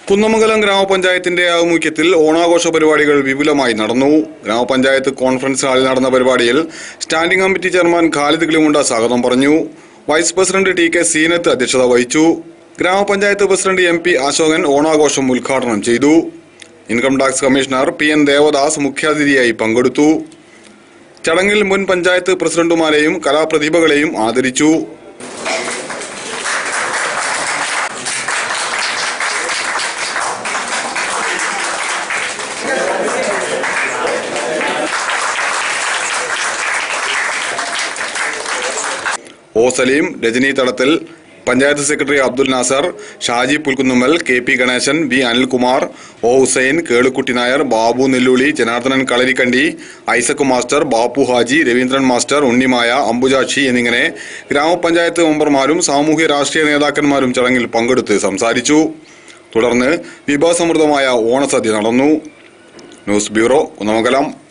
കുന്നമംഗലം ഗ്രാമപഞ്ചായത്തിന്റെ ആഭിമുഖ്യത്തിൽ ഓണാഘോഷ പരിപാടികൾ വിപുലമായി നടന്നു ഗ്രാമപഞ്ചായത്ത് കോൺഫറൻസ് ഹാളിൽ നടന്ന പരിപാടിയിൽ standing committee chairman Khalid Kilimunda സ്വാഗതം പറഞ്ഞു vice president T K Seenath അധ്യക്ഷത വഹിച്ചു ഗ്രാമപഞ്ചായത്ത് പ്രസിഡന്റ് എം പി അശോകൻ ഓണാഘോഷം ഉദ്ഘാടനം ചെയ്തു income tax commissioner P N Devadas മുഖ്യാതിഥിയായി പങ്കെടുത്തു ചടങ്ങിൽ മുൻ പഞ്ചായത്ത് പ്രസിഡന്റുമാരെയും കലാപ്രതിഭകളെയും ആദരിച്ചു O Saleem Rajani Thadathil panchayat secretary Abdul Nasar Shaji Pulkunnummal K P Ganeshan B Anilkumar O Hussain Kelukutty Nair Babu Nelluli Janardhanan Kalarikkandi Isaac master Bappu Haji Raveendran master Unnimaya Ambujakshi എന്നിങ്ങനെ ഗ്രാമപഞ്ചായത്ത് മെമ്പർമാരും സാമൂഹ്യ രാഷ്ട്രീയ നേതാക്കന്മാരും ചടങ്ങിൽ പങ്കെടുത്ത് സംസാരിച്ചു തുടർന്ന് വിഭവസമൃദ്ധമായ ഓണസദ്യ നടന്നു ന്യൂസ് ബ്യൂറോ കുന്നമംഗലം